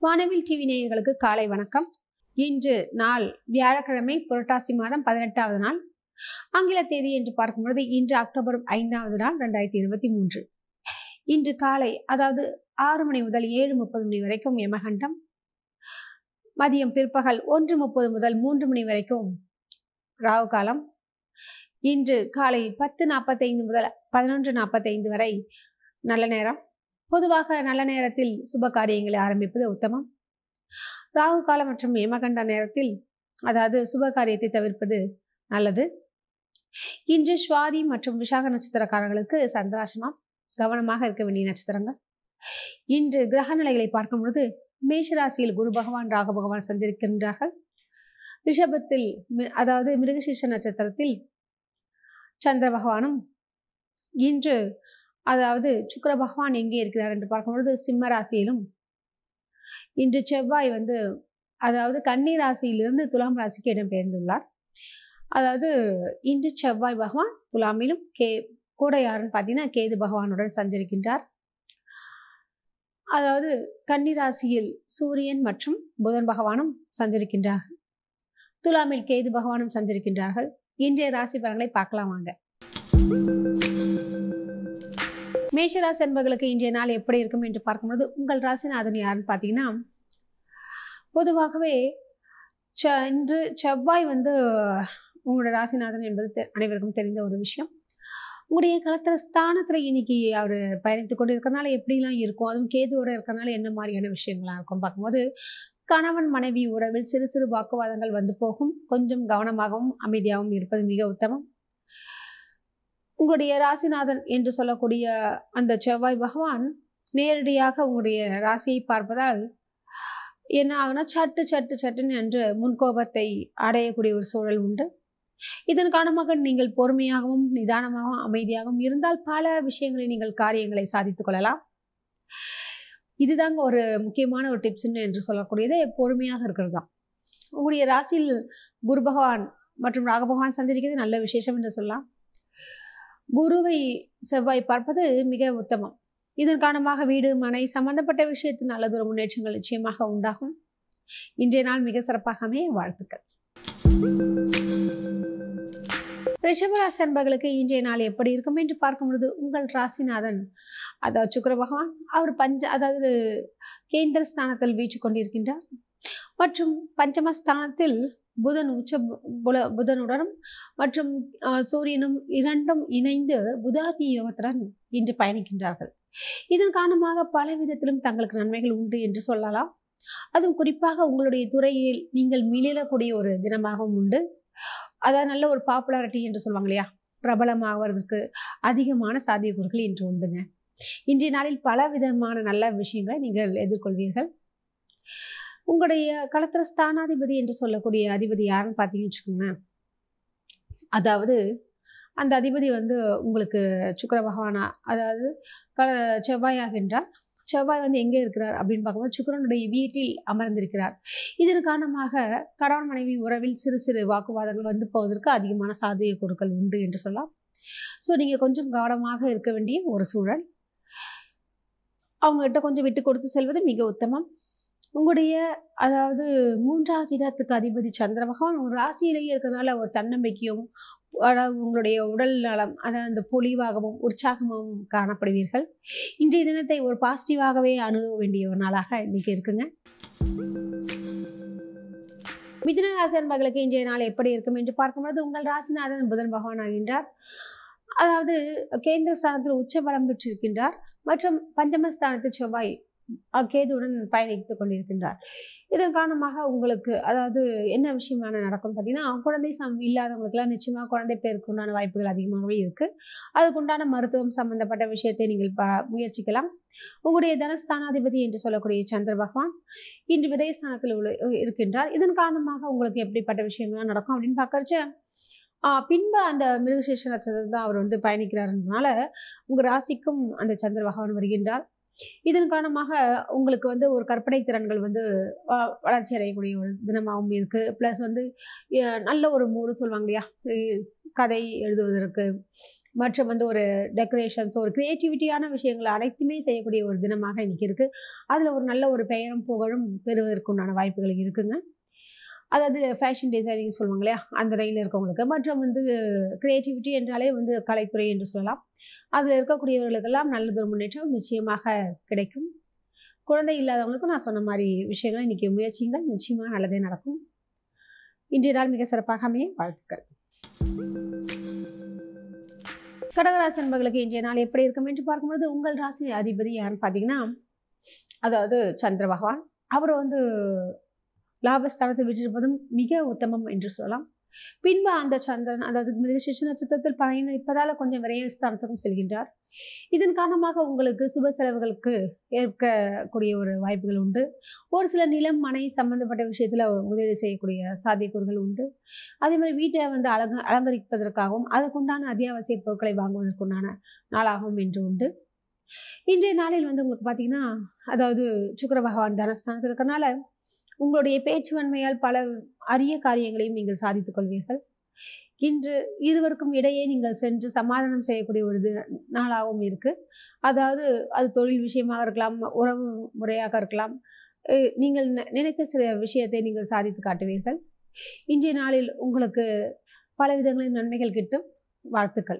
வானவில் டிவி நேயர்களுக்கு காலை வணக்கம் இன்று நாள் வியாழக்கிழமை புரட்டாசி மாதம் பதினெட்டாவது நாள் ஆங்கில தேதி என்று பார்க்கும்பொழுது இன்று அக்டோபர் ஐந்தாவது நாள் ரெண்டாயிரத்தி இருபத்தி மூன்று இன்று காலை அதாவது ஆறு மணி முதல் ஏழு முப்பது மணி வரைக்கும் யமகண்டம் மதியம் பிற்பகல் ஒன்று முப்பது முதல் மூன்று மணி வரைக்கும் ராகு காலம் இன்று காலை பத்து நாற்பத்தைந்து முதல் பதினொன்று நாற்பத்தைந்து வரை நல்ல நேரம் பொதுவாக நல்ல நேரத்தில் சுப காரியங்களை ஆரம்பிப்பது உத்தமம் ராகு காலம் மற்றும் யமகண்ட நேரத்தில் அதாவது சுப காரியத்தை தவிர்ப்பது நல்லது இன்று சுவாதி மற்றும் விசாக நட்சத்திரக்காரர்களுக்கு சந்திராசனம் கவனமாக இருக்க வேண்டிய நட்சத்திரங்கள் இன்று கிரக நிலைகளை பார்க்கும் பொழுது மேஷராசியில் குரு பகவான் ராகு பகவான் சந்திருக்கின்றார்கள் ரிஷபத்தில் மி- அதாவது மிருகசீஷ நட்சத்திரத்தில் சந்திர பகவானும் இன்று அதாவது சுக்கிர பகவான் எங்கே இருக்கிறார் என்று பார்க்கும்பொழுது சிம்ம ராசியிலும் இன்று செவ்வாய் வந்து அதாவது கன்னி ராசியிலிருந்து துலாம் ராசிக்கு இடம்பெயர்ந்துள்ளார் அதாவது இன்று செவ்வாய் பகவான் துலாமிலும் கே கூட யாருன்னு பார்த்தீங்கன்னா கேது பகவானுடன் சஞ்சரிக்கின்றார் அதாவது கன்னி ராசியில் சூரியன் மற்றும் புதன் பகவானும் சஞ்சரிக்கின்றார்கள் துலாமில் கேது பகவானும் சஞ்சரிக்கின்றார்கள் இன்றைய ராசி பலன்களை பார்க்கலாம் வாங்க மேஷராசி என்பவர்களுக்கு இன்றைய நாள் எப்படி இருக்கும் என்று பார்க்கும்போது உங்கள் ராசிநாதன் யாருன்னு பார்த்தீங்கன்னா பொதுவாகவே ச இன்று செவ்வாய் வந்து உங்களோட ராசிநாதன் என்பது தெ- அனைவருக்கும் தெரிந்த ஒரு விஷயம் உங்களுடைய களத்திர ஸ்தானத்தில் இன்னைக்கு அவர் பயணித்து கொண்டு இருக்கிறனால எப்படிலாம் இருக்கும் அதுவும் கேதுவோட இருக்கிறனால என்ன மாதிரியான விஷயங்கள்லாம் இருக்கும் பார்க்கும்போது கணவன் மனைவி உறவில் சிறு சிறு வாக்குவாதங்கள் வந்து போகும் கொஞ்சம் கவனமாகவும் அமைதியாகவும் இருப்பது மிக உத்தமம் உங்களுடைய ராசிநாதன் என்று சொல்லக்கூடிய அந்த செவ்வாய் பகவான் நேரடியாக உங்களுடைய ராசியை பார்ப்பதால் என்ன ஆகுனா சட்டு சட்டு சட்டுன்னு என்று முன்கோபத்தை அடையக்கூடிய ஒரு சூழல் உண்டு இதன் காரணமாக நீங்கள் பொறுமையாகவும் நிதானமாகவும் அமைதியாகவும் இருந்தால் பல விஷயங்களை நீங்கள் காரியங்களை சாதித்துக் கொள்ளலாம் இதுதாங்க ஒரு முக்கியமான ஒரு டிப்ஸ்ன்னு என்று சொல்லக்கூடியது பொறுமையாக இருக்கிறது தான் உங்களுடைய ராசியில் குரு பகவான் மற்றும் ராக பகவான் சஞ்சரிக்கிறது நல்ல விசேஷம் என்று சொல்லலாம் குருவை செவ்வாய் பார்ப்பது மிக உத்தமம் இதன் காரணமாக வீடு மனை சம்பந்தப்பட்ட விஷயத்தில் நல்லதொரு முன்னேற்றங்கள் நிச்சயமாக உண்டாகும் இன்றைய நாள் மிக சிறப்பாக அமைய வாழ்த்துக்கள் ரிஷபராசி அன்பர்களுக்கு இன்றைய நாள் எப்படி இருக்கும் என்று பார்க்கும் பொழுது உங்கள் ராசிநாதன் அதாவது சுக்கிர பகவான் அவர் பஞ்ச அதாவது கேந்திர ஸ்தானத்தில் வீச்சு கொண்டிருக்கின்றார் மற்றும் பஞ்சமஸ்தானத்தில் புதன் உச்ச பு- புல- புதனுடனும் மற்றும் அஹ், சூரியனும் இரண்டும் இணைந்து புதாதி யோகத்துடன் இன்று பயணிக்கின்றார்கள் இதன் காரணமாக பல விதத்திலும் தங்களுக்கு நன்மைகள் உண்டு என்று சொல்லலாம் அதுவும் குறிப்பாக உங்களுடைய துறையில் நீங்கள் மிளிரக்கூடிய ஒரு தினமாகவும் உண்டு அதாவது நல்ல ஒரு பாப்புலாரிட்டி என்று சொல்லுவாங்க இல்லையா பிரபலமாவதற்கு அதிகமான சாத்தியக்கூறுகள் இன்று உண்டுங்க இன்றைய நாளில் பல விதமான நல்ல விஷயங்களை நீங்கள் எதிர்கொள்வீர்கள் உங்களுடைய களத்திர ஸ்தானாதிபதி என்று சொல்லக்கூடிய அதிபதி யாருன்னு பார்த்தீங்கன்னு வச்சுக்கோங்களேன் அதாவது அந்த அதிபதி வந்து உங்களுக்கு சுக்கிர பகவானா அதாவது க செவ்வாயாகின்றார் செவ்வாய் வந்து எங்கே இருக்கிறார் அப்படின்னு பார்க்கும்போது சுக்கிரனுடைய வீட்டில் அமர்ந்திருக்கிறார் இதன் காரணமாக கணவன் மனைவி உறவில் சிறு சிறு வாக்குவாதங்கள் வந்து போவதற்கு அதிகமான சாத்தியக்கூறுகள் உண்டு என்று சொல்லலாம் ஸோ நீங்கள் கொஞ்சம் கவனமாக இருக்க வேண்டிய ஒரு சூழல் அவங்ககிட்ட கொஞ்சம் விட்டு கொடுத்து செல்வது மிக உத்தமம் உங்களுடைய அதாவது மூன்றாவது இடத்துக்கு அதிபதி சந்திர பகவான் ஒரு ராசியிலேயே இருக்கிறதுனால ஒரு தன்னம்பிக்கையும் அதாவது உங்களுடைய உடல் நலம் அதாவது அந்த பொலிவாகவும் உற்சாகமாகவும் காணப்படுவீர்கள் இன்றைய தினத்தை ஒரு பாசிட்டிவாகவே அணுக வேண்டிய ஒரு நாளாக இன்னைக்கு இருக்குங்க மிதுன ராசி அன்பர்களுக்கு இன்றைய நாள் எப்படி இருக்கும் என்று பார்க்கும்போது உங்கள் ராசிநாதன் புதன் பகவான் ஆகின்றார் அதாவது கேந்திர ஸ்தானத்தில் உச்ச பலம் பெற்றிருக்கின்றார் மற்றும் பஞ்சமஸ்தானத்தில் செவ்வாய் அஹ், கேதுவுடன் பயணித்துக் கொண்டிருக்கின்றார் இதன் காரணமாக உங்களுக்கு அதாவது என்ன விஷயமான நடக்கும் பார்த்தீங்கன்னா குழந்தை சம் இல்லாதவங்களுக்குலாம் நிச்சயமாக குழந்தை பேருக்கு உண்டான வாய்ப்புகள் அதிகமாகவே இருக்குது அதுக்குண்டான மருத்துவம் சம்பந்தப்பட்ட விஷயத்தை நீங்கள் ப முயற்சிக்கலாம் உங்களுடைய தனஸ்தானாதிபதி என்று சொல்லக்கூடிய சந்திர பகவான் இன்று விதயஸ்தானத்தில் உள்ள இருக்கின்றார் இதன் காரணமாக உங்களுக்கு எப்படிப்பட்ட விஷயங்கள்லாம் நடக்கும் அப்படின்னு பார்க்கறச்ச ஆஹ் பின்பு அந்த மிருகசேஷ நட்சத்திரம் தான் அவர் வந்து பயணிக்கிறாருன்றனால உங்கள் ராசிக்கும் அந்த சந்திர பகவான் வருகின்றார் இதன் காரணமாக உங்களுக்கு வந்து ஒரு கற்பனை திறன்கள் வந்து வ- வளர்ச்சி அடையக்கூடிய ஒரு தினமாகவும் இருக்குது ப்ளஸ் வந்து அஹ் நல்ல ஒரு மூடு சொல்லுவாங்க இல்லையா அஹ் கதை எழுதுவதற்கு மற்றும் வந்து ஒரு டெக்கரேஷன்ஸ் ஒரு க்ரியேட்டிவிட்டியான விஷயங்கள் அனைத்துமே செய்யக்கூடிய ஒரு தினமாக இன்னைக்கு இருக்குது அதில் ஒரு நல்ல ஒரு பெயரும் புகழும் பெறுவதற்குண்டான வாய்ப்புகள் இருக்குங்க அதாவது ஃபேஷன் டிசைனிங் சொல்லுவாங்க இல்லையா அந்த லைனில் இருக்கவங்களுக்கு மற்றும் வந்து க்ரியேட்டிவிட்டி என்றாலே வந்து கலைத்துறை என்று சொல்லலாம் அதில் இருக்கக்கூடியவர்களுக்கெல்லாம் நல்லதொரு முன்னேற்றம் நிச்சயமாக கிடைக்கும் குழந்தை இல்லாதவங்களுக்கும் நான் சொன்ன மாதிரி விஷயங்கள் இன்றைக்கி முயற்சிங்கள் நிச்சயமாக நல்லதே நடக்கும் இன்றைய நாள் மிக சிறப்பாக அமைய வாழ்த்துக்கள் கடகராசி என்பர்களுக்கு இன்றைய நாள் எப்படி இருக்கும் என்று பார்க்கும்போது உங்கள் ராசி அதிபதி யாருன்னு பார்த்தீங்கன்னா அதாவது சந்திர பகவான் அவர் வந்து லாபஸ்தானத்தை விட்டிருப்பதும் மிக உத்தமம் என்று சொல்லலாம் பின்பு அந்த சந்திரன் அதாவது மிருகசிஷ நட்சத்திரத்தில் பயணிப்பதால் கொஞ்சம் விரயஸ்தானத்துக்கும் செல்கின்றார் இதன் காரணமாக உங்களுக்கு சுப செலவுகளுக்கு ஏற்கக்கூடிய ஒரு வாய்ப்புகள் உண்டு ஒரு சில நிலம் மனை சம்பந்தப்பட்ட விஷயத்தில் முதலீடு செய்யக்கூடிய சாத்தியக்கூறுகள் உண்டு அதே மாதிரி வீட்டை வந்து அலங்க அலங்கரிப்பதற்காகவும் அதற்குண்டான அத்தியாவசிய பொருட்களை வாங்குவதற்குண்டான நாளாகவும் என்று உண்டு இன்றைய நாளில் வந்து உங்களுக்கு பார்த்தீங்கன்னா அதாவது சுக்கர பகவான் தனஸ்தானத்தில் இருக்கிறனால உங்களுடைய பேச்சுவன்மையால் பல அரிய காரியங்களையும் நீங்கள் சாதித்துக் கொள்வீர்கள் இன்று இருவருக்கும் இடையே நீங்கள் சென்று சமாதானம் செய்யக்கூடிய ஒரு தி- நாளாகவும் இருக்கு அதாவது அது தொழில் விஷயமாக இருக்கலாம் உறவு முறையாக இருக்கலாம் அஹ் நீங்கள் நி- நினைத்த சில விஷயத்தை நீங்கள் சாதித்து காட்டுவீர்கள் இன்றைய நாளில் உங்களுக்கு பல விதங்களின் நன்மைகள் கிட்டும் வாழ்த்துக்கள்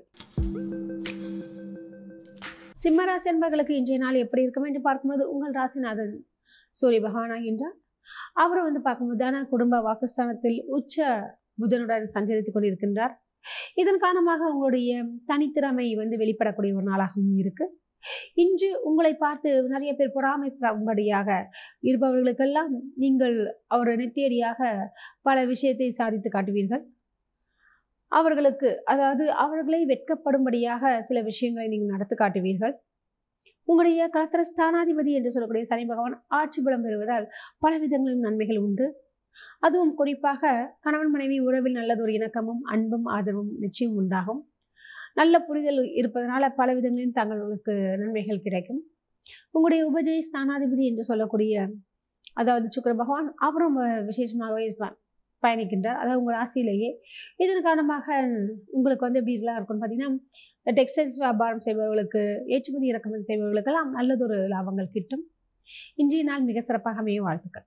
சிம்மராசி என்பர்களுக்கு இன்றைய நாள் எப்படி இருக்கும் என்று பார்க்கும்போது உங்கள் ராசிநாதன் சூரிய பகவான் ஆகின்றார் அவர் வந்து பார்க்கும்போது தான குடும்ப வாக்குஸ்தானத்தில் உச்ச புதனுடன் சஞ்சரித்துக் கொண்டிருக்கின்றார் இதன் காரணமாக உங்களுடைய தனித்திறமை வந்து வெளிப்படக்கூடிய ஒரு நாளாகவும் இருக்கு இன்று உங்களை பார்த்து நிறைய பேர் பொறாமைப்படும்படியாக இருப்பவர்களுக்கெல்லாம் நீங்கள் அவர் நெத்தியடியாக பல விஷயத்தை சாதித்து காட்டுவீர்கள் அவர்களுக்கு அதாவது அவர்களை வெட்கப்படும்படியாக சில விஷயங்களை நீங்கள் நடத்தி காட்டுவீர்கள் உங்களுடைய கலத்திர ஸ்தானாதிபதி என்று சொல்லக்கூடிய சனி பகவான் ஆட்சி பலம் பெறுவதால் பல விதங்களிலும் நன்மைகள் உண்டு அதுவும் குறிப்பாக கணவன் மனைவி உறவில் நல்லதொரு இணக்கமும் அன்பும் ஆதரவும் நிச்சயம் உண்டாகும் நல்ல புரிதல் இருப்பதனால பல விதங்களிலும் தங்களுக்கு நன்மைகள் கிடைக்கும் உங்களுடைய உபஜய ஸ்தானாதிபதி என்று சொல்லக்கூடிய அதாவது சுக்கிர பகவான் அவரும் விசேஷமாகவே இருப்பார் பயணிக்கின்றார் அதாவது உங்கள் ராசியிலேயே இதன் காரணமாக உங்களுக்கு வந்து எப்படி இருக்கலாம் இருக்கும்னு பார்த்தீங்கன்னா டெக்ஸ்டைல்ஸ் வியாபாரம் செய்பவர்களுக்கு ஏற்றுமதி இறக்குமதி செய்பவர்களுக்கெல்லாம் நல்லதொரு லாபங்கள் கிட்டும் இன்றைய நாள் மிக சிறப்பாக அமைய வாழ்த்துக்கள்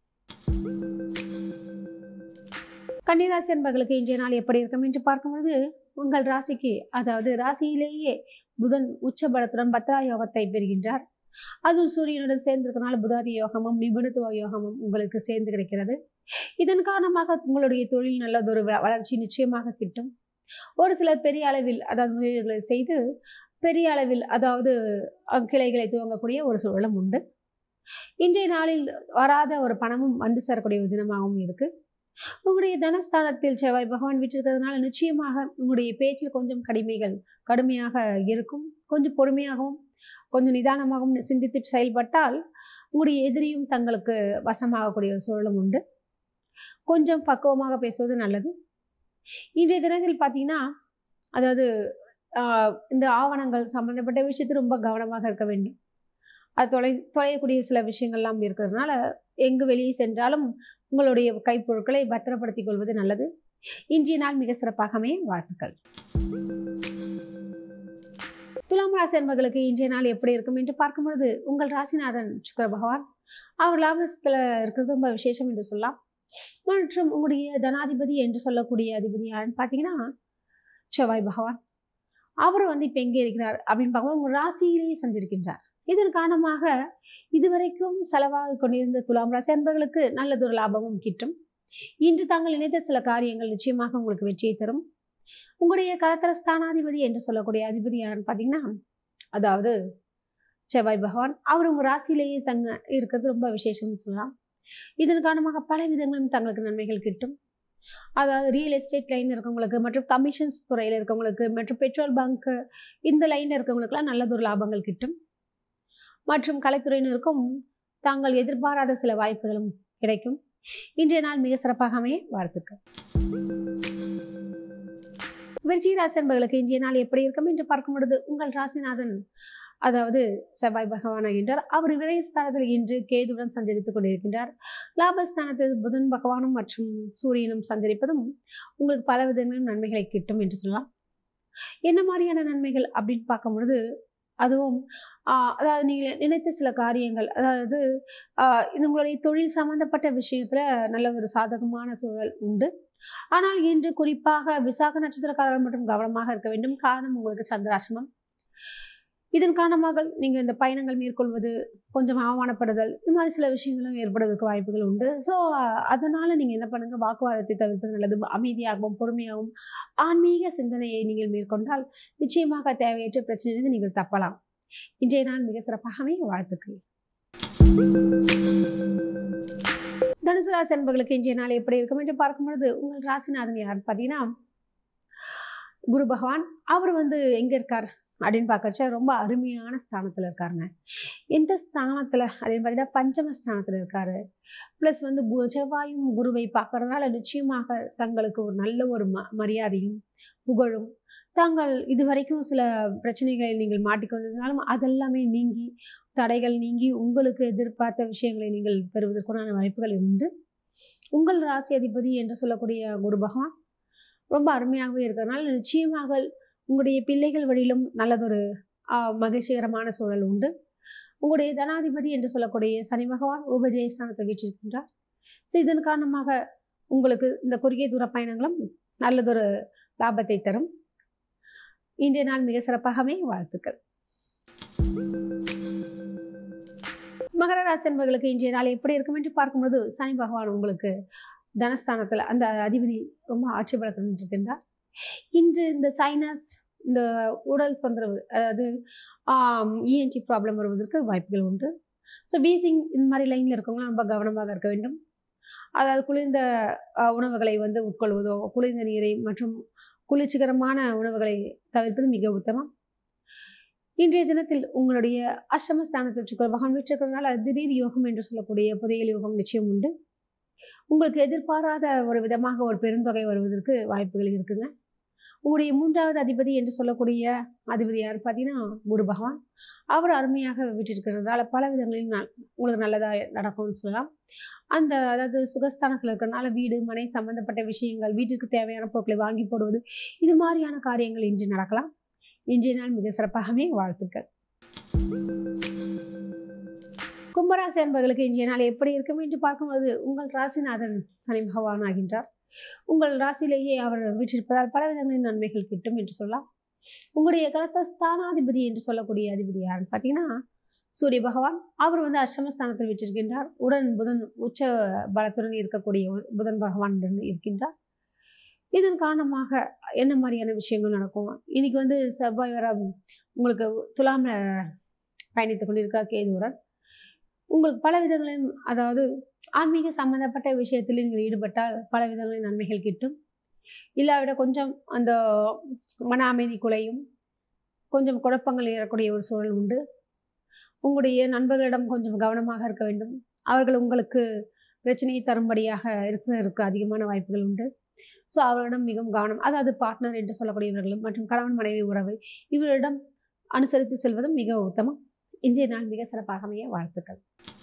கன்னிராசி என்பர்களுக்கு இன்றைய நாள் எப்படி இருக்கும் என்று பார்க்கும்பொழுது உங்கள் ராசிக்கு அதாவது ராசியிலேயே புதன் உச்ச பலத்துடன் பத்ரா யோகத்தை பெறுகின்றார் அதுவும் சூரியனுடன் சேர்ந்திருக்கனால புதாதி யோகமும் நிபுணத்துவ யோகமும் உங்களுக்கு சேர்ந்து கிடைக்கிறது இதன் காரணமாக உங்களுடைய தொழில் நல்லதொரு வ- வளர்ச்சி நிச்சயமாக கிட்டும் ஒரு சிலர் பெரிய அளவில் அதாவது முதலீடுகளை செய்து பெரிய அளவில் அதாவது அஹ், கிளைகளை துவங்கக்கூடிய ஒரு சூழலும் உண்டு இன்றைய நாளில் வராத ஒரு பணமும் வந்து சேரக்கூடிய ஒரு தினமாகவும் இருக்கு உங்களுடைய தனஸ்தானத்தில் செவ்வாய் பகவான் விட்டிருக்கிறதுனால நிச்சயமாக உங்களுடைய பேச்சில் கொஞ்சம் கடுமைகள் கடுமையாக இருக்கும் கொஞ்சம் பொறுமையாகவும் கொஞ்சம் நிதானமாகவும் சிந்தித்து செயல்பட்டால் உங்களுடைய எதிரியும் தங்களுக்கு வசமாகக்கூடிய ஒரு சூழலும் உண்டு கொஞ்சம் பக்குவமாக பேசுவது நல்லது இன்றைய தினத்தில் பார்த்தீங்கன்னா அதாவது ஆஹ், இந்த ஆவணங்கள் சம்பந்தப்பட்ட விஷயத்தில் ரொம்ப கவனமாக இருக்க வேண்டும் அது தொலை தொலையக்கூடிய சில விஷயங்கள்லாம் இருக்கிறதுனால எங்கு வெளியே சென்றாலும் உங்களுடைய கைப்பொருட்களை பத்திரப்படுத்திக் கொள்வது நல்லது இன்றைய நாள் மிக சிறப்பாக அமைய வாழ்த்துக்கள் துலாம் ராசி என்பர்களுக்கு இன்றைய நாள் எப்படி இருக்கும் என்று பார்க்கும்பொழுது உங்கள் ராசிநாதன் சுக்கர பகவான் அவர் லாபத்தில் இருக்கிறது ரொம்ப விசேஷம் என்று சொல்லலாம் மற்றும் உங்களுடைய தனாதிபதி என்று சொல்லக்கூடிய அதிபதி யாருன்னு பார்த்தீங்கன்னா செவ்வாய் பகவான் அவர் வந்து இப்போ எங்கே இருக்கிறார் அப்படின்னு பார்க்கும்போது உங்கள் ராசியிலேயே சஞ்சரிக்கின்றார் இதன் காரணமாக இதுவரைக்கும் செலவாக கொண்டிருந்த துலாம் ராசி அன்பர்களுக்கு நல்லதொரு லாபமும் கிட்டும் இன்று தாங்கள் நினைத்த சில காரியங்கள் நிச்சயமாக உங்களுக்கு வெற்றியை தரும் உங்களுடைய கலத்தர ஸ்தானாதிபதி என்று சொல்லக்கூடிய அதிபதி யாருன்னு பார்த்தீங்கன்னா அதாவது செவ்வாய் பகவான் அவர் உங்கள் ராசியிலேயே தங்க இருக்கிறது ரொம்ப விசேஷம்னு சொல்லலாம் இதன் காரணமாக பல விதங்களும் தங்களுக்கு நன்மைகள் கிட்டும் அதாவது ரியல் எஸ்டேட் லைன் இருக்கவங்களுக்கு மற்றும் கமிஷன்ஸ் துறையில் இருக்கவங்களுக்கு மற்றும் பெட்ரோல் பங்க் இந்த லைனில் இருக்கவங்களுக்குலாம் நல்லதொரு லாபங்கள் கிட்டும் மற்றும் கலைத்துறையினருக்கும் தாங்கள் எதிர்பாராத சில வாய்ப்புகளும் கிடைக்கும் இன்றைய நாள் மிக சிறப்பாக அமைய வாழ்த்துக்கள் விருச்சிக ராசி என்பவர்களுக்கு இன்றைய நாள் எப்படி இருக்கும் என்று பார்க்கும் பொழுது உங்கள் ராசிநாதன் அதாவது செவ்வாய் பகவான் ஆகின்றார் அவர் விரயஸ்தானத்தில் இன்று கேதுவுடன் சஞ்சரித்துக் கொண்டிருக்கின்றார் லாபஸ்தானத்தில் புதன் பகவானும் மற்றும் சூரியனும் சஞ்சரிப்பதும் உங்களுக்கு பல விதங்களிலும் நன்மைகளை கிட்டும் என்று சொல்லலாம் என்ன மாதிரியான நன்மைகள் அப்படின்னு பார்க்கும் பொழுது அதுவும் ஆஹ், அதாவது நீங்கள் நினைத்த சில காரியங்கள் அதாவது ஆஹ், இது உங்களுடைய தொழில் சம்பந்தப்பட்ட விஷயத்துல நல்ல ஒரு சாதகமான சூழல் உண்டு ஆனால் இன்று குறிப்பாக விசாக நட்சத்திரக்காரர்கள் மட்டும் கவனமாக இருக்க வேண்டும் காரணம் உங்களுக்கு சந்திராசிரமம் இதன் காரணமாக நீங்கள் இந்த பயணங்கள் மேற்கொள்வது கொஞ்சம் அவமானப்படுதல் இது மாதிரி சில விஷயங்களும் ஏற்படுவதற்கு வாய்ப்புகள் உண்டு ஸோ அதனால் நீங்கள் என்ன பண்ணுங்கள் வாக்குவாதத்தை தவிர்ப்பது நல்லது அமைதியாகவும் பொறுமையாகவும் ஆன்மீக சிந்தனையை நீங்கள் மேற்கொண்டால் நிச்சயமாக தேவையற்ற பிரச்சனையிலிருந்து நீங்கள் தப்பலாம் இன்றைய நாள் மிக சிறப்பாகவே வாழ்த்துக்கள் தனுசு ராசி அன்பர்களுக்கு இன்றைய நாள் எப்படி இருக்கும் என்று பார்க்கும் பொழுது உங்கள் ராசிநாதன் யார் பார்த்தீங்கன்னா குரு பகவான் அவர் வந்து எங்கே இருக்கார் அப்படின்னு பார்க்கறச்ச ரொம்ப அருமையான ஸ்தானத்தில் இருக்காருங்க எந்த ஸ்தானத்தில் அப்படின்னு பார்த்தீங்கன்னா பஞ்சம ஸ்தானத்தில் இருக்காரு ப்ளஸ் வந்து கு- செவ்வாயும் குருவை பார்க்கறதுனால நிச்சயமாக தங்களுக்கு ஒரு நல்ல ஒரு ம மரியாதையும் புகழும் தாங்கள் இதுவரைக்கும் சில பிரச்சனைகளில் நீங்கள் மாட்டிக்கொண்டிருந்தாலும் அதெல்லாமே நீங்கி தடைகள் நீங்கி உங்களுக்கு எதிர்பார்த்த விஷயங்களை நீங்கள் பெறுவதற்குண்டான வாய்ப்புகள் உண்டு உங்கள் ராசி அதிபதி என்று சொல்லக்கூடிய குரு பகவான் ரொம்ப அருமையாகவே இருக்கிறதுனால நிச்சயமாக உங்களுடைய பிள்ளைகள் வழியிலும் நல்லதொரு ஆஹ், மகிழ்ச்சிகரமான சூழல் உண்டு உங்களுடைய தனாதிபதி என்று சொல்லக்கூடிய சனி பகவான் உபஜயஸ்தானத்தை வீற்றிருக்கின்றார் ஸோ இதன் காரணமாக உங்களுக்கு இந்த குறுகிய தூர பயணங்களும் நல்லதொரு லாபத்தை தரும் இன்றைய நாள் மிக சிறப்பாகவே வாழ்த்துக்கள் மகர ராசி என்பவர்களுக்கு இன்றைய நாள் எப்படி இருக்கும் என்று பார்க்கும்போது சனி பகவான் உங்களுக்கு தனஸ்தானத்தில் அந்த அதிபதி ரொம்ப ஆட்சி பலத்தில் இருக்கின்றார் இன்று இந்த சைனஸ் இந்த உடல் தொந்தரவு அதாவது இஎன்டி ப்ராப்ளம் வருவதற்கு வாய்ப்புகள் உண்டு ஸோ வீசிங் இந்த மாதிரி லைனில் இருக்கவங்க ரொம்ப கவனமாக இருக்க வேண்டும் அதாவது குளிர்ந்த ஆஹ், உணவுகளை வந்து உட்கொள்வதோ குளிர்ந்த நீரை மற்றும் குளிர்ச்சிகரமான உணவுகளை தவிர்ப்பது மிக உத்தமம் இன்றைய தினத்தில் உங்களுடைய அஷ்டமஸ்தானத்தில் சுக்கர பகவான் வீற்றிருக்கிறதுனால திடீர் யோகம் என்று சொல்லக்கூடிய புதையல் யோகம் நிச்சயம் உண்டு உங்களுக்கு எதிர்பாராத ஒரு விதமாக ஒரு பெருந்தொகை வருவதற்கு வாய்ப்புகள் இருக்குங்க உங்களுடைய மூன்றாவது அதிபதி என்று சொல்லக்கூடிய அதிபதி யார் பார்த்தீங்கன்னா குரு பகவான் அவர் அருமையாக வீட்டிருக்கிறதால பல விதங்களில் நல் உங்களுக்கு நல்லதாக நடக்கும்னு சொல்லலாம் அந்த அதாவது சுகஸ்தானத்தில் இருக்கிறனால வீடு மனை சம்பந்தப்பட்ட விஷயங்கள் வீட்டிற்கு தேவையான பொருட்களை வாங்கி போடுவது இது மாதிரியான காரியங்கள் இன்று நடக்கலாம் இன்றைய நாள் மிக சிறப்பாகவே வாழ்த்துக்கள் கும்பராசி அன்பர்களுக்கு இன்றைய நாள் எப்படி இருக்கும் என்று பார்க்கும்போது உங்கள் ராசிநாதன் சனி பகவான் ஆகின்றார் உங்கள் ராசியிலேயே அவர் வீற்றிருப்பதால் பல விதங்களின் நன்மைகள் கிட்டும் என்று சொல்லலாம் உங்களுடைய கலத்த ஸ்தானாதிபதி என்று சொல்லக்கூடிய அதிபதி யாருன்னு பார்த்தீங்கன்னா சூரிய பகவான் அவர் வந்து அஷ்டமஸ்தானத்தில் வீற்றிருக்கின்றார் உடன் புதன் உச்ச பலத்துடன் இருக்கக்கூடிய புதன் பகவான் இருக்கின்றார் இதன் காரணமாக என்ன மாதிரியான விஷயங்கள் நடக்கும் இன்னைக்கு வந்து செவ்வாய் வர உங்களுக்கு துலாம்ல பயணித்து கொண்டிருக்கார் கேதுவுடன் உங்களுக்கு பல விதங்களிலும் அதாவது ஆன்மீக சம்பந்தப்பட்ட விஷயத்தில் நீங்கள் ஈடுபட்டால் பல விதங்களின் நன்மைகள் கிட்டும் இல்லாவிட கொஞ்சம் அந்த மன அமைதி குலையும் கொஞ்சம் குழப்பங்கள் ஏறக்கூடிய ஒரு சூழல் உண்டு உங்களுடைய நண்பர்களிடம் கொஞ்சம் கவனமாக இருக்க வேண்டும் அவர்கள் உங்களுக்கு பிரச்சனையை தரும்படியாக இருப்பதற்கு அதிகமான வாய்ப்புகள் உண்டு ஸோ அவர்களிடம் மிகவும் கவனம் அதாவது பார்ட்னர் என்று சொல்லக்கூடியவர்களும் மற்றும் கணவன் மனைவி உறவு இவர்களிடம் அனுசரித்து செல்வதும் மிக உத்தமம் இன்றைய நாள் மிக சிறப்பாக அமைய வாழ்த்துக்கள்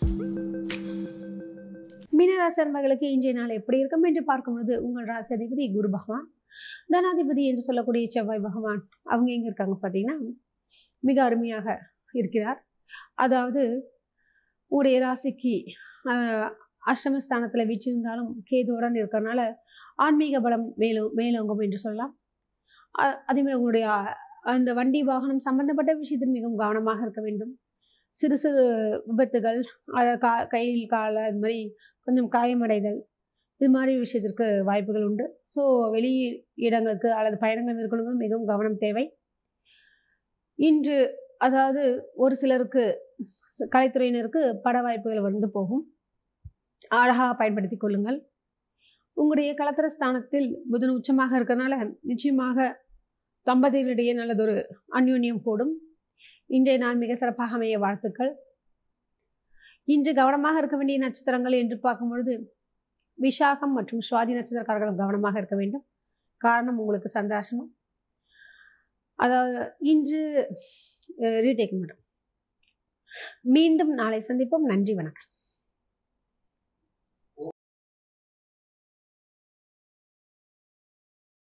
மீனராசி அன்பர்களுக்கு இன்றைய நாள் எப்படி இருக்கும் என்று பார்க்கும்போது உங்கள் ராசி அதிபதி குரு பகவான் தனாதிபதி என்று சொல்லக்கூடிய செவ்வாய் பகவான் அவங்க எங்கே இருக்காங்க பார்த்தீங்கன்னா மிக அருமையாக இருக்கிறார் அதாவது உங்களுடைய ராசிக்கு ஆஹ், அஷ்டமஸ்தானத்தில் வீச்சிருந்தாலும் கேதுவுடன் இருக்கிறனால ஆன்மீக பலம் மேலும் மேலோங்கும் என்று சொல்லலாம் அ- அதேமாதிரி உங்களுடைய அ- அந்த வண்டி வாகனம் சம்பந்தப்பட்ட விஷயத்தில் மிகவும் கவனமாக இருக்க வேண்டும் சிறு சிறு விபத்துகள் அதை கா கையில் கால இது மாதிரி கொஞ்சம் காயமடைதல் இது மாதிரி விஷயத்திற்கு வாய்ப்புகள் உண்டு ஸோ வெளி இடங்களுக்கு அல்லது பயணங்கள் மேற்கொள்வது மிகவும் கவனம் தேவை இன்று அதாவது ஒரு சிலருக்கு ச- கலைத்துறையினருக்கு பட வாய்ப்புகள் வந்து போகும் அழகாக பயன்படுத்தி கொள்ளுங்கள் உங்களுடைய கலத்திர ஸ்தானத்தில் புதன் உச்சமாக இருக்கிறனால நிச்சயமாக தம்பதிகளிடையே நல்லதொரு அந்யோன்யம் கூடும் இன்றைய நாள் மிக சிறப்பாக அமைய வாழ்த்துக்கள் இன்று கவனமாக இருக்க வேண்டிய நட்சத்திரங்கள் என்று பார்க்கும் பொழுது விஷாகம் மற்றும் சுவாதி நட்சத்திரக்காரர்களும் கவனமாக இருக்க வேண்டும் காரணம் உங்களுக்கு சந்தாசமும் அதாவது இன்று ரீடேக் மேடம் மீண்டும் நாளை சந்திப்போம் நன்றி வணக்கம்